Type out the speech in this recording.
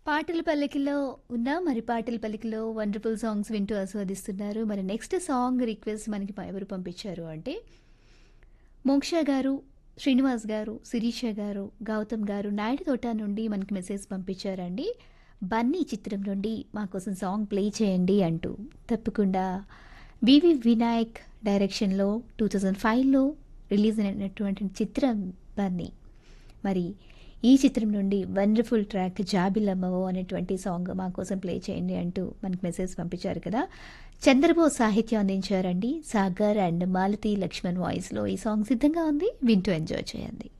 పాటల పల్లకిలో ఉన్న మరి పాటల పల్లకిలో వండర్ఫుల్ సాంగ్స్ వింటూ ఆస్వాదిస్తున్నారు మరి నెక్స్ట్ సాంగ్ రిక్వెస్ట్ మనకి ప- ఎవరు పంపించారు అంటే మోక్ష గారు శ్రీనివాస్ గారు శిరీష గారు గౌతమ్ గారు నాయుడు తోట నుండి మనకి మెసేజ్ పంపించారండి బన్నీ చిత్రం నుండి మా కోసం సాంగ్ ప్లే చేయండి అంటూ తప్పకుండా వివి వినాయక్ డైరెక్షన్లో టూ థౌజండ్ ఫైవ్లో రిలీజ్ అయినటువంటి చిత్రం బన్నీ మరి ఈ చిత్రం నుండి వండర్ఫుల్ ట్రాక్ జాబిలమ్మవో అనేటువంటి సాంగ్ మా కోసం ప్లే చేయండి అంటూ మనకి మెసేజ్ పంపించారు కదా చంద్రబోస్ సాహిత్యం అందించారండి సాగర్ అండ్ మాలతి లక్ష్మణ్ వాయిస్లో ఈ సాంగ్ సిద్ధంగా ఉంది వింటూ ఎంజాయ్ చేయండి